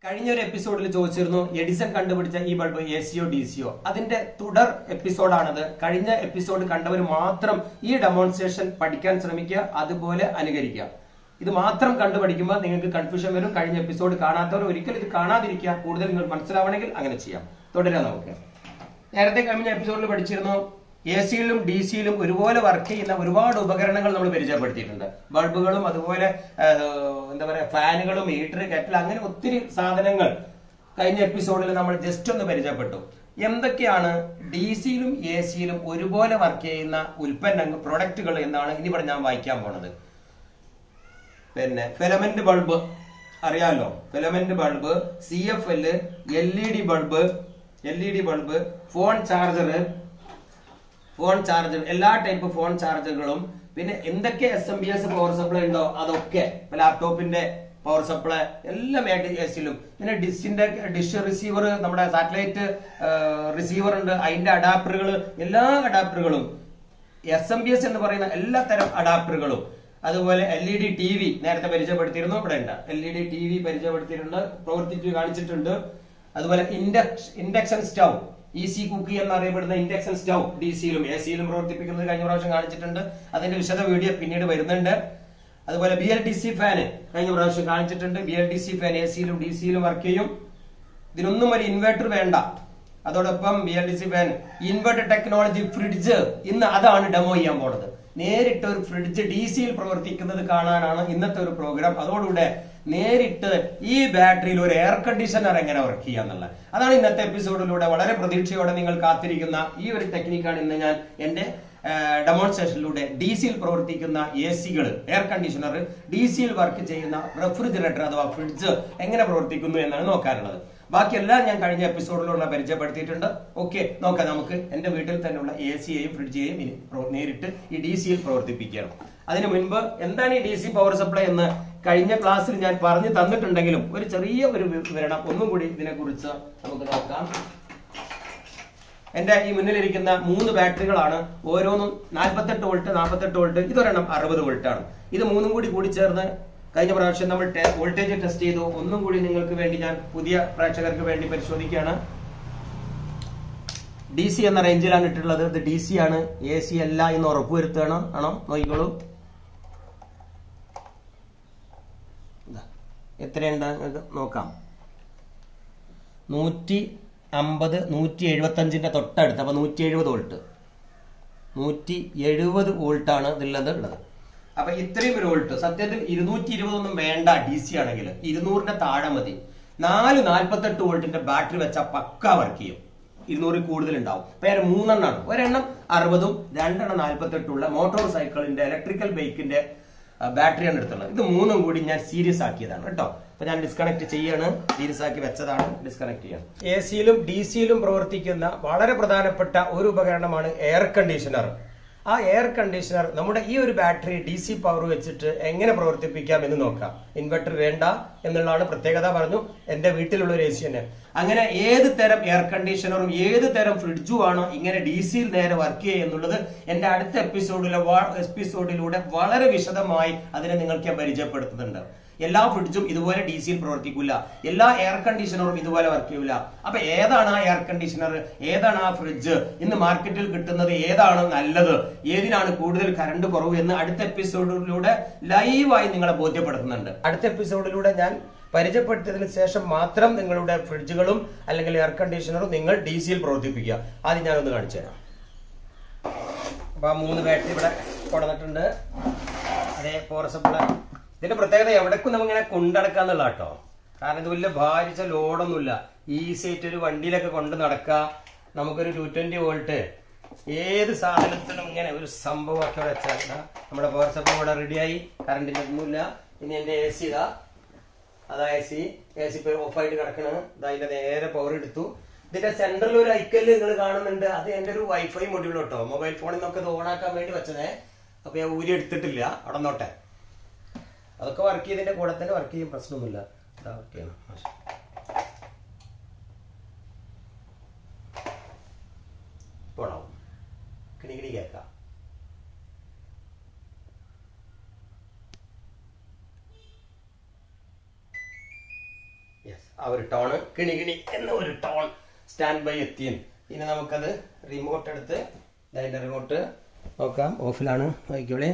കഴിഞ്ഞ ഒരു എപ്പിസോഡിൽ ചോദിച്ചിരുന്നു എഡിസൺ കണ്ടുപിടിച്ച ഈ ബൾബ് എ സിയോ ഡി സിയോ അതിന്റെ തുടർ എപ്പിസോഡാണത് കഴിഞ്ഞ എപ്പിസോഡ് കണ്ടവർ മാത്രം ഈ ഡെമോൺസ്ട്രേഷൻ പഠിക്കാൻ ശ്രമിക്കുക അതുപോലെ അനുകരിക്കുക ഇത് മാത്രം കണ്ടു പഠിക്കുമ്പോൾ നിങ്ങൾക്ക് കൺഫ്യൂഷൻ വരും കഴിഞ്ഞ എപ്പിസോഡ് കാണാത്തവർ ഒരിക്കലും ഇത് കാണാതിരിക്കുക കൂടുതൽ നിങ്ങൾ മനസ്സിലാവണമെങ്കിൽ അങ്ങനെ ചെയ്യാം തുടരാം നമുക്ക് നേരത്തെ കഴിഞ്ഞ എപ്പിസോഡിൽ പഠിച്ചിരുന്നു എ സിയിലും ഡി സിയിലും ഒരുപോലെ വർക്ക് ചെയ്യുന്ന ഒരുപാട് ഉപകരണങ്ങൾ നമ്മൾ പരിചയപ്പെടുത്തിയിട്ടുണ്ട് ബൾബുകളും അതുപോലെ ആ, എന്താ പറയാ ഫാനുകളും ഹീറ്റർ കെറ്റൽ അങ്ങനെ ഒത്തിരി സാധനങ്ങൾ കഴിഞ്ഞ എപ്പിസോഡിൽ നമ്മൾ ജസ്റ്റ് ഒന്ന് പരിചയപ്പെട്ടു എന്തൊക്കെയാണ് ഡി സിയിലും എ സിയിലും ഒരുപോലെ വർക്ക് ചെയ്യുന്ന ഉൽപ്പന്നങ്ങൾ പ്രൊഡക്റ്റുകൾ എന്നാണ് ഇനി ഇവിടെ ഞാൻ വായിക്കാൻ പോണത് പിന്നെ ഫിലമെന്റ് ബൾബ് അറിയാലോ filament bulb C F L L E D bulb L E D bulb phone charger phone charger എല്ലാ ടൈപ്പ് ഫോൺ ചാർജറുകളും പിന്നെ എന്തൊക്കെ S M P S power supply ഉണ്ടോ അതൊക്കെ ലാപ്ടോപ്പിന്റെ പവർ സപ്ലൈ എല്ലാം എസിലും പിന്നെ ഡിഷിന്റെ ഡിഷ് റിസീവർ നമ്മുടെ സാറ്റലൈറ്റ് റിസീവർ ഉണ്ട് അതിന്റെ അഡാപ്റ്ററുകൾ എല്ലാ അഡാപ്റ്ററുകളും എസ് എം ബി എസ് എന്ന് പറയുന്ന എല്ലാ തരം അഡാപ്റ്ററുകളും അതുപോലെ L E D T V നേരത്തെ പരിചയപ്പെടുത്തിയിരുന്നു ഇവിടെ ഉണ്ട് L E D T V പരിചയപ്പെടുത്തിയിട്ടുണ്ട് പ്രവർത്തിച്ച് കാണിച്ചിട്ടുണ്ട് അതുപോലെ induction induction stove easy cooky എന്നറിയപ്പെടുന്ന ഇൻഡക്ഷൻ സ്റ്റൗ ഡി സിയിലും എ സിയിലും പ്രവർത്തിപ്പിക്കുന്നത് കഴിഞ്ഞ പ്രാവശ്യം കാണിച്ചിട്ടുണ്ട് അതിന്റെ വിശദ വീഡിയോ പിന്നീട് വരുന്നുണ്ട് അതുപോലെ B L D C fan കഴിഞ്ഞ പ്രാവശ്യം കാണിച്ചിട്ടുണ്ട് B L D C fan A സിയിലും ഡി സിയിലും വർക്ക് ചെയ്യും ഇതിനൊന്നും ഒരു ഇൻവെർട്ടർ വേണ്ട അതോടൊപ്പം B L D C fan inverter technology fridge ഇന്ന് അതാണ് ഡെമോ ചെയ്യാൻ പോണത് നേരിട്ട് ഒരു ഫ്രിഡ്ജ് ഡി സിയിൽ പ്രവർത്തിക്കുന്നത് കാണാനാണ് ഇന്നത്തെ ഒരു പ്രോഗ്രാം അതോടുകൂടെ നേരിട്ട് ഈ ബാറ്ററിയിൽ ഒരു എയർ കണ്ടീഷണർ എങ്ങനെ വർക്ക് ചെയ്യാന്നുള്ളത് അതാണ് ഇന്നത്തെ എപ്പിസോഡിലൂടെ വളരെ പ്രതീക്ഷയോടെ നിങ്ങൾ കാത്തിരിക്കുന്ന ഈ ഒരു ടെക്നിക്കാണ് ഇന്ന് ഞാൻ എന്റെ ഡെമോൺസ്ട്രേഷനിലൂടെ ഡി സിയിൽ പ്രവർത്തിക്കുന്ന എ സികൾ എയർ കണ്ടീഷണർ ഡി സിയിൽ വർക്ക് ചെയ്യുന്ന റെഫ്രിജറേറ്റർ അഥവാ ഫ്രിഡ്ജ് എങ്ങനെ പ്രവർത്തിക്കുന്നു എന്നാണ് നോക്കാനുള്ളത് ബാക്കിയെല്ലാം ഞാൻ കഴിഞ്ഞ എപ്പിസോഡിലൂടെ പരിചയപ്പെടുത്തിയിട്ടുണ്ട് ഓക്കെ നോക്കാം നമുക്ക് എന്റെ വീട്ടിൽ തന്നെയുള്ള എ സിയെയും ഫ്രിഡ്ജിയെയും ഇനി പ്രോ- നേരിട്ട് ഈ ഡി സിയിൽ പ്രവർത്തിപ്പിക്കണം അതിനു മുൻപ് എന്താണ് ഈ ഡി സി പവർ സപ്ലൈ എന്ന് കഴിഞ്ഞ ക്ലാസ്സിൽ ഞാൻ പറഞ്ഞു തന്നിട്ടുണ്ടെങ്കിലും ഒരു ചെറിയ ഒരു വിവരണം ഒന്നും കൂടി ഇതിനെ കുറിച്ച് നമുക്ക് നോക്കാം എന്റെ ഈ മുന്നിലിരിക്കുന്ന മൂന്ന് ബാറ്ററികളാണ് ഓരോന്നും നാൽപ്പത്തെട്ട് വോൾട്ട് നാൽപ്പത്തെട്ട് വോൾട്ട് ഇതൊരെണ്ണം അറുപത് വോൾട്ട് ആണ് ഇത് മൂന്നും കൂടി കൂടി ചേർന്ന് കഴിഞ്ഞ പ്രാവശ്യം നമ്മൾ വോൾട്ടേജ് ടെസ്റ്റ് ചെയ്തു ഒന്നും കൂടി നിങ്ങൾക്ക് വേണ്ടി ഞാൻ പുതിയ പ്രേക്ഷകർക്ക് വേണ്ടി പരിശോധിക്കുകയാണ് ഡി സി എന്ന റേഞ്ചിലാണ് ഇട്ടിട്ടുള്ളത് ഇത് ഡി സി ആണ് എ സി അല്ല എന്ന് ഉറപ്പുവരുത്തണം ആണോ നോക്കിക്കോളൂ ഇതാ. എത്രയുണ്ട് നിങ്ങൾക്ക് നോക്കാം നൂറ്റി അമ്പത് നൂറ്റി എഴുപത്തി അഞ്ചിന്റെ തൊട്ടടുത്ത് അപ്പൊ നൂറ്റി എഴുപത് വോൾട്ട് നൂറ്റി എഴുപത് വോൾട്ടാണ് ഇതിലുള്ളത് ഉള്ളത് അപ്പൊ ഇത്രയും ഒരു വോൾട്ട് സത്യത്തിൽ ഇരുന്നൂറ്റി ഇരുപതൊന്നും വേണ്ട ഡി സി ആണെങ്കിൽ ഇരുന്നൂറിന്റെ താഴെ മതി നാല് നാൽപ്പത്തെട്ട് വോൾട്ടിന്റെ ബാറ്ററി വെച്ചാൽ പക്ക വർക്ക് ചെയ്യും ഇരുന്നൂറിൽ കൂടുതൽ ഉണ്ടാവും പേര് മൂന്നെണ്ണമാണ് ഒരെണ്ണം അറുപതും രണ്ടെണ്ണം നാൽപ്പത്തെട്ടുള്ള മോട്ടോർ സൈക്കിളിന്റെ ഇലക്ട്രിക്കൽ ബൈക്കിന്റെ ബാറ്ററിയാണ് എടുത്തുള്ളത് ഇത് മൂന്നും കൂടി ഞാൻ സീരിയസ് ആക്കിയതാണ് കേട്ടോ അപ്പൊ ഞാൻ ഡിസ്കണക്ട് ചെയ്യാണ് സീരിയസ് ആക്കി വെച്ചതാണ് ഡിസ്കണക്ട് ചെയ്യണം എ സിയിലും ഡി സിയിലും പ്രവർത്തിക്കുന്ന വളരെ പ്രധാനപ്പെട്ട ഒരു ഉപകരണമാണ് എയർ കണ്ടീഷണർ ആ എയർ കണ്ടീഷണർ നമ്മുടെ ഈ ഒരു ബാറ്ററി ഡി സി പവർ വെച്ചിട്ട് എങ്ങനെ പ്രവർത്തിപ്പിക്കാം എന്ന് നോക്കാം ഇൻവെർട്ടർ വേണ്ട എന്നുള്ളതാണ് പ്രത്യേകത പറഞ്ഞു എന്റെ വീട്ടിലുള്ള ഒരു എ സി തന്നെ അങ്ങനെ ഏത് തരം എയർ കണ്ടീഷണറും ഏത് തരം ഫ്രിഡ്ജും ആണോ ഇങ്ങനെ ഡി സിയിൽ നേരെ വർക്ക് ചെയ്യുക എന്നുള്ളത് എന്റെ അടുത്ത എപ്പിസോഡിലെ എപ്പിസോഡിലൂടെ വളരെ വിശദമായി അതിനെ നിങ്ങൾക്ക് ഞാൻ പരിചയപ്പെടുത്തുന്നുണ്ട് എല്ലാ ഫ്രിഡ്ജും ഇതുപോലെ ഡി സിയിൽ പ്രവർത്തിക്കില്ല എല്ലാ എയർ കണ്ടീഷണറും ഇതുപോലെ വർക്ക് ചെയ്യില്ല അപ്പൊ ഏതാണ് ആ എയർ കണ്ടീഷണർ ഏതാണ് ആ ഫ്രിഡ്ജ് ഇന്ന് മാർക്കറ്റിൽ കിട്ടുന്നത് ഏതാണ് നല്ലത് ഏതിനാണ് കൂടുതൽ കറണ്ട് കുറവ് എന്ന് അടുത്ത എപ്പിസോഡിലൂടെ ലൈവായി നിങ്ങളെ ബോധ്യപ്പെടുത്തുന്നുണ്ട് അടുത്ത എപ്പിസോഡിലൂടെ ഞാൻ പരിചയപ്പെടുത്തിയതിനു ശേഷം മാത്രം നിങ്ങളുടെ ഫ്രിഡ്ജുകളും അല്ലെങ്കിൽ എയർ കണ്ടീഷണറും നിങ്ങൾ ഡി സിയിൽ പ്രവർത്തിപ്പിക്കുക ആദ്യം ഞാനൊന്ന് കാണിച്ചു തരാം അപ്പൊ ആ മൂന്ന് ബാറ്ററി ഇവിടെ കൊണ്ടുവന്നിട്ടുണ്ട് അതേ പവർ സപ്ലൈ ഇതിന്റെ പ്രത്യേകത എവിടേക്കും നമ്മിങ്ങനെ കൊണ്ടടക്കാന്നുള്ള കേട്ടോ കാരണം ഇത് വലിയ ഭാരിച്ച ലോഡൊന്നുമില്ല ഈസി ആയിട്ട് ഒരു വണ്ടിയിലൊക്കെ കൊണ്ട് നടക്കുക നമുക്കൊരു ടു ട്വന്റി വോൾട്ട് ഏത് സാധനത്തിനും ഇങ്ങനെ ഒരു സംഭവമൊക്കെ ഇവിടെ വെച്ചാൽ ദാ നമ്മുടെ പവർ സപ്ലൈ ഇവിടെ റെഡിയായി കറണ്ടിന്റെ ഒന്നുമില്ല ഇനി എന്റെ എ സി ഇതാ അതാ എ സി എ സി ഇപ്പൊ ഓഫായിട്ട് കിടക്കണ് ഇതാ അതിന്റെ നേരെ പവർ എടുത്തു ഇതിന്റെ സെന്ററിൽ ഒരു ഐക്കല്ല് നിങ്ങൾ കാണുന്നുണ്ട് അത് എന്റെ ഒരു വൈഫൈ മൊഡ്യൂൾ കേട്ടോ മൊബൈൽ ഫോണിൽ നിന്നൊക്കെ ഇത് ഓണാക്കാൻ വേണ്ടി വെച്ചതേ അപ്പൊ ഞാൻ ഊരി എടുത്തിട്ടില്ല അവിടെ നോട്ടെ അതൊക്കെ വർക്ക് ചെയ്തതിന്റെ കൂടെ തന്നെ വർക്ക് ചെയ്യും പ്രശ്നമൊന്നുമില്ല ഇതാ വർക്ക് ചെയ്യണം മാഷാ. പോണം കിണി കിണി കേൾക്കാം യെസ് ആ ഒരു ടോണ് കിണി കിണി എന്ന ഒരു ടോൺ സ്റ്റാൻഡ് ബൈ എത്തി ഇനി നമുക്കത് റിമോട്ട് എടുത്ത് അതിന്റെ റിമോട്ട് നോക്കാം ഓഫിലാണ് നോക്കിക്കോളേ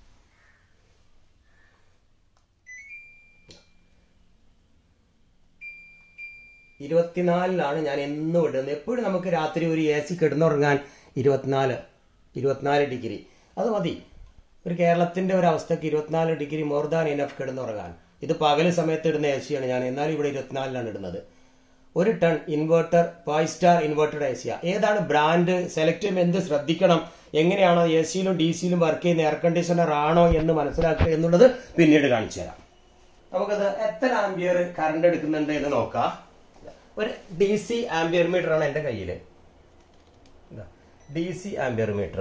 ഇരുപത്തിനാലിലാണ് ഞാൻ എന്നും ഇടുന്നത് എപ്പോഴും നമുക്ക് രാത്രി ഒരു എ സി കിടന്നുറങ്ങാൻ ഇരുപത്തിനാല് ഇരുപത്തിനാല് ഡിഗ്രി അത് മതി ഒരു കേരളത്തിന്റെ ഒരു അവസ്ഥക്ക് ഇരുപത്തിനാല് ഡിഗ്രി മോർ ദാൻ ഇനഫ് കിടന്നുറങ്ങാൻ ഇത് പകല് സമയത്ത് ഇടുന്ന എ സിയാണ് ഞാൻ എന്നാലും ഇവിടെ ഇരുപത്തിനാലിലാണ് ഇടുന്നത് ഒരു ton inverter five star inverted A സിയ ഏതാണ് ബ്രാൻഡ് സെലക്ട് ചെയ്യുമ്പോൾ എന്ത് ശ്രദ്ധിക്കണം എങ്ങനെയാണോ എ സിയിലും ഡി സിയിലും വർക്ക് ചെയ്യുന്ന എയർ കണ്ടീഷണർ ആണോ എന്ന് മനസ്സിലാക്കുക എന്നുള്ളത് പിന്നീട് കാണിച്ചു തരാം നമുക്കത് എത്ര ആംബിയർ കറണ്ട് എടുക്കുന്നുണ്ട് എന്ന് നോക്കാം ഒരു ഡി സി ആംബിയർ മീറ്റർ ആണ് എന്റെ കയ്യിൽ D C ampere meter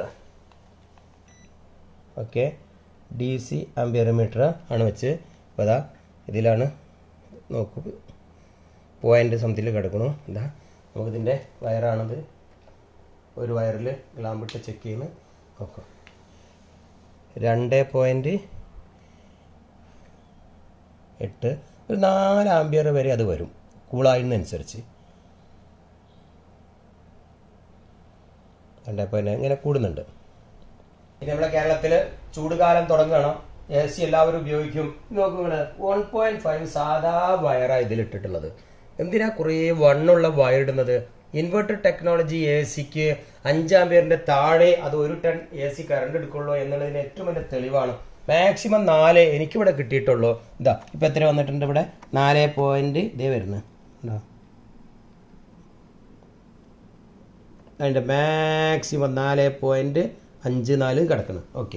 okay D C ampere meter ആണ് വെച്ച് അപ്പോൾ അതാ ഇതിലാണ് നോക്കൂ പോയിന്റ് സംതിൽ കിടക്കണു എന്താ നമുക്കിതിൻ്റെ വയറാണത് ഒരു വയറിൽ ഗ്ലാമ്പിട്ട് ചെക്ക് ചെയ്യുന്നു നോക്കാം രണ്ട് പോയിന്റ് എട്ട് ഒരു നാല് ആംബിയർ വരെ അത് വരും കൂളായിരുന്നനുസരിച്ച് രണ്ടേ പോയിന്റ് ഇങ്ങനെ കൂടുന്നുണ്ട് ഇനി നമ്മുടെ കേരളത്തിൽ ചൂടുകാലം തുടങ്ങണം എ സി എല്ലാവരും ഉപയോഗിക്കും നോക്കുങ്ങള് വൺ പോയിന്റ് ഫൈവ് സാധാ വയറാ ഇതിലിട്ടിട്ടുള്ളത് എന്തിനാ കുറേ വണ്ണുള്ള വയർ ഇടുന്നത് ഇൻവെർട്ടർ ടെക്നോളജി എ സിക്ക് അഞ്ചാം പേരിന്റെ താഴെ അത് ഒരു ടൺ എ സി കറണ്ട് എടുക്കുള്ളൂ എന്നുള്ളതിന് ഏറ്റവും വലിയ തെളിവാണ് മാക്സിമം നാല് എനിക്കിവിടെ കിട്ടിയിട്ടുള്ളൂ ഇതാ ഇപ്പൊ എത്ര വന്നിട്ടുണ്ട് ഇവിടെ നാല് പോയിന്റ് ഇതേ വരുന്നത് ഉണ്ടോ അതിന്റെ മാക്സിമം നാല് പോയിന്റ് അഞ്ച് നാല് കിടക്കണം ഓക്കെ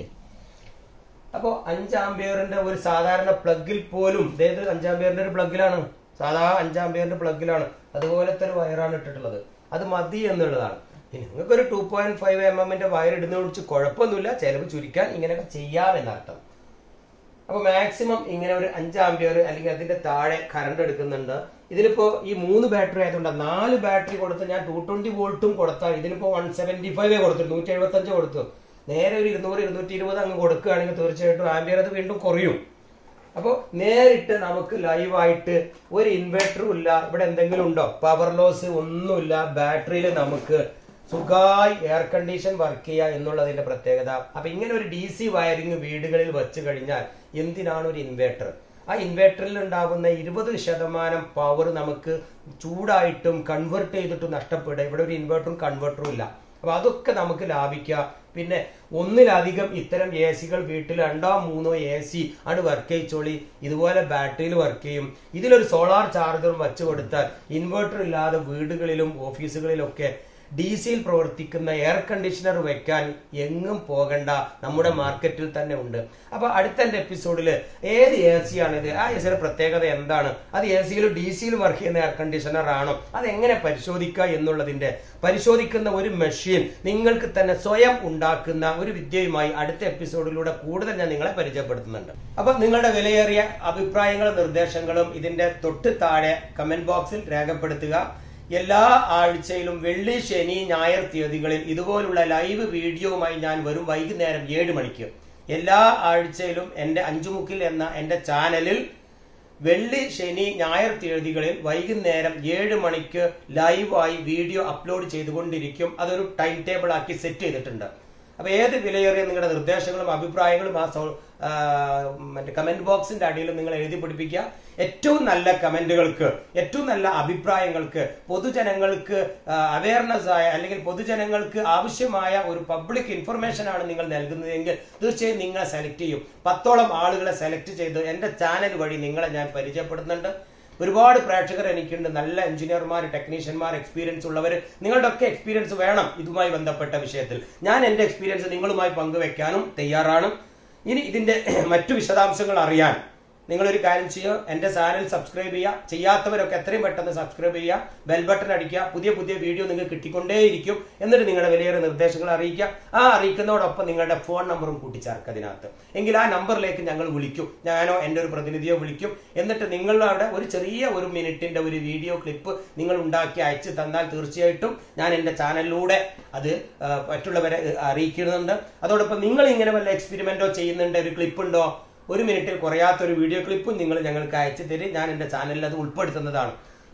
അപ്പോൾ അഞ്ചാംബിയറിന്റെ ഒരു സാധാരണ പ്ലഗിൽ പോലും ഇതേത് അഞ്ചാംബിയറിന്റെ ഒരു പ്ലഗിലാണ് സാധാ അഞ്ചാംബിയറിന്റെ പ്ലഗിലാണ് അതുപോലത്തെ ഒരു വയറാണ് ഇട്ടിട്ടുള്ളത് അത് മതി എന്നുള്ളതാണ് ഇനി നിങ്ങൾക്ക് ഒരു ടു പോയിന്റ് ഫൈവ് എം എമ്മിന്റെ വയർ ഇടുന്ന കുറിച്ച് കുഴപ്പമൊന്നുമില്ല ചിലവ് ചുരുക്കാൻ ഇങ്ങനെയൊക്കെ ചെയ്യാം എന്നർത്ഥം അപ്പൊ മാക്സിമം ഇങ്ങനെ ഒരു അഞ്ച് ആംബിയർ അല്ലെങ്കിൽ അതിന്റെ താഴെ കറണ്ട് എടുക്കുന്നുണ്ട് ഇതിലിപ്പോ ഈ മൂന്ന് ബാറ്ററി ആയതുകൊണ്ട് നാല് ബാറ്ററി കൊടുത്ത് ഞാൻ ടു ട്വന്റി വോൾട്ടും കൊടുത്താൽ ഇതിലിപ്പോ വൺ സെവന്റി ഫൈവ് കൊടുത്തു നൂറ്റി എഴുപത്തി അഞ്ച് കൊടുത്തു നേരെ ഒരു ഇരുന്നൂറ് ഇരുന്നൂറ്റി ഇരുപത് അങ്ങ് കൊടുക്കുകയാണെങ്കിൽ തീർച്ചയായിട്ടും ആംബിയർ അത് വീണ്ടും കുറയും അപ്പോൾ നേരിട്ട് നമുക്ക് ലൈവായിട്ട് ഒരു ഇൻവെർട്ടറും ഇല്ല ഇവിടെ എന്തെങ്കിലും ഉണ്ടോ പവർ ലോസ് ഒന്നുമില്ല ബാറ്ററിയിൽ നമുക്ക് സുഖമായി എയർ കണ്ടീഷൻ വർക്ക് ചെയ്യുക എന്നുള്ളതിന്റെ പ്രത്യേകത അപ്പൊ ഇങ്ങനെ ഒരു ഡി സി വയറിംഗ് വീടുകളിൽ വെച്ച് കഴിഞ്ഞാൽ എന്തിനാണ് ഒരു ഇൻവെർട്ടർ ആ ഇൻവെർട്ടറിൽ ഉണ്ടാകുന്ന ഇരുപത് ശതമാനം പവർ നമുക്ക് ചൂടായിട്ടും കൺവെർട്ട് ചെയ്തിട്ടും നഷ്ടപ്പെടുക ഇവിടെ ഒരു ഇൻവെർട്ടറും കൺവെർട്ടറും ഇല്ല അപ്പൊ അതൊക്കെ നമുക്ക് ലാഭിക്കാം പിന്നെ ഒന്നിലധികം ഇത്തരം എ സികൾ വീട്ടിൽ രണ്ടോ മൂന്നോ എ സി ആണ് വർക്ക് ചെയ്യിച്ചോളി ഇതുപോലെ ബാറ്ററിയിൽ വർക്ക് ചെയ്യും ഇതിലൊരു സോളാർ ചാർജറും വെച്ചു കൊടുത്താൽ ഇൻവെർട്ടർ ഇല്ലാതെ വീടുകളിലും ഓഫീസുകളിലൊക്കെ ഡി സിയിൽ പ്രവർത്തിക്കുന്ന എയർ കണ്ടീഷണർ വെക്കാൻ എങ്ങും പോകണ്ട നമ്മുടെ മാർക്കറ്റിൽ തന്നെ ഉണ്ട് അപ്പൊ അടുത്ത എന്റെ എപ്പിസോഡിൽ ഏത് എ സി ആണിത് ആ എ സിയുടെ പ്രത്യേകത എന്താണ് അത് എ സിയിലും ഡി സിയിലും വർക്ക് ചെയ്യുന്ന എയർ കണ്ടീഷണർ ആണോ അത് എങ്ങനെ പരിശോധിക്കുക എന്നുള്ളതിന്റെ പരിശോധിക്കുന്ന ഒരു മെഷീൻ നിങ്ങൾക്ക് തന്നെ സ്വയം ഉണ്ടാക്കുന്ന ഒരു വിദ്യയുമായി അടുത്ത എപ്പിസോഡിലൂടെ കൂടുതൽ ഞാൻ നിങ്ങളെ പരിചയപ്പെടുത്തുന്നുണ്ട് അപ്പൊ നിങ്ങളുടെ വിലയേറിയ അഭിപ്രായങ്ങളും നിർദ്ദേശങ്ങളും ഇതിന്റെ തൊട്ട് താഴെ കമന്റ് ബോക്സിൽ രേഖപ്പെടുത്തുക എല്ലാ ആഴ്ചയിലും വെള്ളി ശനി ഞായർ തീയതികളിൽ ഇതുപോലുള്ള ലൈവ് വീഡിയോവുമായി ഞാൻ വരും വൈകുന്നേരം ഏഴ് മണിക്ക് എല്ലാ ആഴ്ചയിലും എന്റെ അഞ്ചുമുക്കിൽ എന്ന എന്റെ ചാനലിൽ വെള്ളി ശനി ഞായർ തീയതികളിൽ വൈകുന്നേരം ഏഴ് മണിക്ക് ലൈവായി വീഡിയോ അപ്ലോഡ് ചെയ്തുകൊണ്ടിരിക്കും അതൊരു ടൈം ടേബിൾ ആക്കി സെറ്റ് ചെയ്തിട്ടുണ്ട് അപ്പൊ ഏത് വിലയേറിയ നിങ്ങളുടെ നിർദ്ദേശങ്ങളും അഭിപ്രായങ്ങളും ആ സോ- ആ, മറ്റേ കമന്റ് ബോക്സിന്റെ അടിയിൽ നിങ്ങൾ എഴുതി പിടിപ്പിക്കുക ഏറ്റവും നല്ല കമന്റുകൾക്ക് ഏറ്റവും നല്ല അഭിപ്രായങ്ങൾക്ക് പൊതുജനങ്ങൾക്ക് അവയർനെസ് ആയ അല്ലെങ്കിൽ പൊതുജനങ്ങൾക്ക് ആവശ്യമായ ഒരു പബ്ലിക് ഇൻഫർമേഷൻ ആണ് നിങ്ങൾ നൽകുന്നതെങ്കിൽ തീർച്ചയായും നിങ്ങളെ സെലക്ട് ചെയ്യും പത്തോളം ആളുകളെ സെലക്ട് ചെയ്ത് എന്റെ ചാനൽ വഴി നിങ്ങളെ ഞാൻ പരിചയപ്പെടുന്നുണ്ട് ഒരുപാട് പ്രേക്ഷകർ എനിക്കുണ്ട് നല്ല എഞ്ചിനീയർമാർ ടെക്നീഷ്യന്മാർ എക്സ്പീരിയൻസ് ഉള്ളവർ നിങ്ങളുടെ ഒക്കെ എക്സ്പീരിയൻസ് വേണം ഇതുമായി ബന്ധപ്പെട്ട വിഷയത്തിൽ ഞാൻ എന്റെ എക്സ്പീരിയൻസ് നിങ്ങളുമായി പങ്കുവെക്കാനും തയ്യാറാണ് ഇനി ഇതിന്റെ മറ്റു വിശദാംശങ്ങൾ അറിയാൻ നിങ്ങളൊരു കാര്യം ചെയ്യുക എന്റെ ചാനൽ സബ്സ്ക്രൈബ് ചെയ്യുക ചെയ്യാത്തവരൊക്കെ എത്രയും പെട്ടെന്ന് സബ്സ്ക്രൈബ് ചെയ്യുക ബെൽ ബട്ടൺ അടിക്കുക പുതിയ പുതിയ വീഡിയോ നിങ്ങൾക്ക് കിട്ടിക്കൊണ്ടേയിരിക്കും എന്നിട്ട് നിങ്ങളുടെ വിലയേറെ നിർദ്ദേശങ്ങൾ അറിയിക്കുക ആ അറിയിക്കുന്നതോടൊപ്പം നിങ്ങളുടെ ഫോൺ നമ്പറും കൂട്ടിച്ചേർക്കുക അതിനകത്ത് എങ്കിൽ ആ നമ്പറിലേക്ക് ഞങ്ങൾ വിളിക്കും ഞാനോ എൻ്റെ ഒരു പ്രതിനിധിയോ വിളിക്കും എന്നിട്ട് നിങ്ങളുടെ ഒരു ചെറിയ ഒരു മിനിറ്റിന്റെ ഒരു വീഡിയോ ക്ലിപ്പ് നിങ്ങൾ ഉണ്ടാക്കി അയച്ചു തന്നാൽ തീർച്ചയായിട്ടും ഞാൻ എൻ്റെ ചാനലിലൂടെ അത് ആ, മറ്റുള്ളവരെ ആ, അറിയിക്കുന്നുണ്ട് അതോടൊപ്പം നിങ്ങൾ ഇങ്ങനെ വല്ല എക്സ്പെരിമെന്റോ ചെയ്യുന്നുണ്ട് ഒരു ക്ലിപ്പ് ഉണ്ടോ ഒരു മിനിറ്റിൽ കുറയാത്ത ഒരു വീഡിയോ ക്ലിപ്പും നിങ്ങൾ ഞങ്ങൾക്ക് അയച്ചു തരും ഞാൻ എൻ്റെ ചാനലിൽ അത് ഉൾപ്പെടുത്തുന്നതാണ്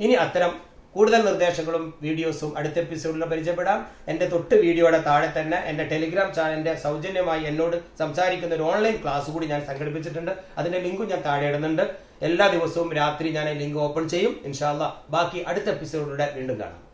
ഇനി അത്തരം കൂടുതൽ നിർദ്ദേശങ്ങളും വീഡിയോസും അടുത്ത എപ്പിസോഡിൽ പരിചയപ്പെടാം എന്റെ തൊട്ട് വീഡിയോയുടെ താഴെ തന്നെ എന്റെ ടെലിഗ്രാം ചാനലിന്റെ സൗജന്യമായി എന്നോട് സംസാരിക്കുന്ന ഒരു ഓൺലൈൻ ക്ലാസ് കൂടി ഞാൻ സംഘടിപ്പിച്ചിട്ടുണ്ട് അതിന്റെ ലിങ്കും ഞാൻ താഴെ ഇടുന്നുണ്ട് എല്ലാ ദിവസവും രാത്രി ഞാൻ ലിങ്ക് ഓപ്പൺ ചെയ്യും ഇൻഷാല്ല ബാക്കി അടുത്ത എപ്പിസോഡിലൂടെ വീണ്ടും കാണാം